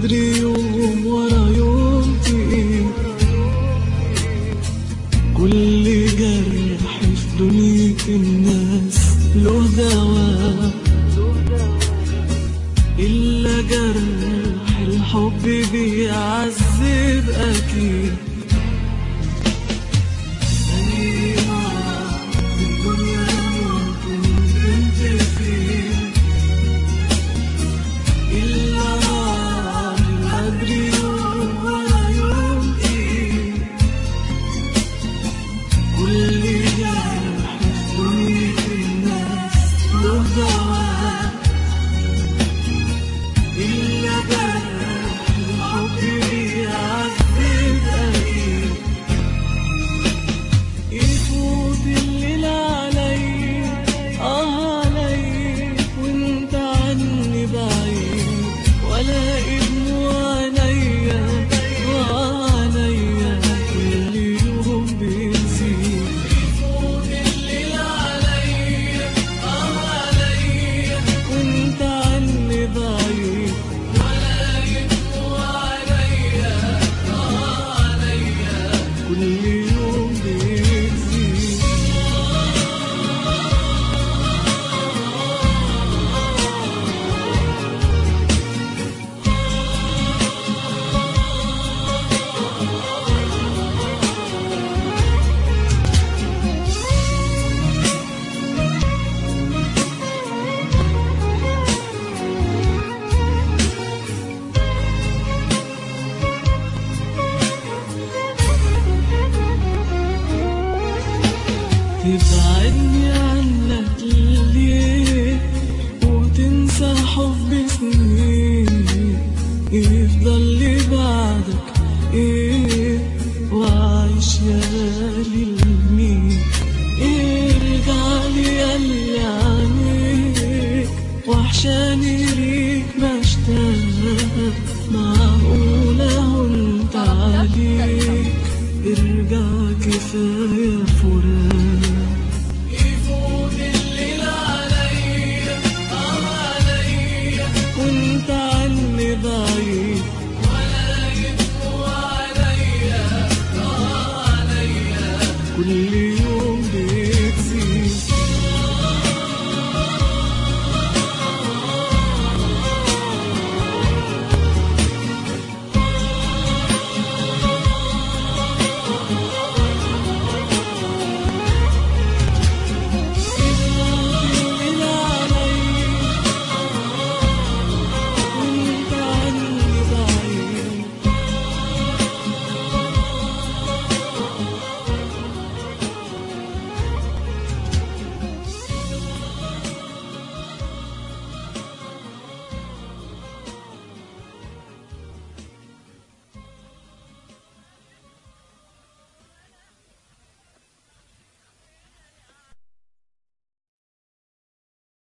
الغدر يوم ورا يوم تقيل كل جرح في دنيا الناس له دواء إلا جرح الحب بيعذب أكيد أيوة الدنيا ممكن تنتهي إلا الغدر يوم ورا يوم تقيل كل جرح في دنيا الناس له دواء إلا جرح الحب بيعذب أكيد يفوت الليل علي آه علي وانت عني بعيد ولا ابن عينيا وعينيا كل يوم بيزيد يفوت الليل علي آه علي وانت عني بعيد ولا ابن عينيا آه عليا كل يوم بيزيد تبعدني عنك ليه وتنسى حب سنين يفضل لي بعدك ايه وعيش يا غالي لمين ارجع لي ياللي عليك وحشاني ريك مشتاق معقولة هنت عليك ارجع كفاية فراق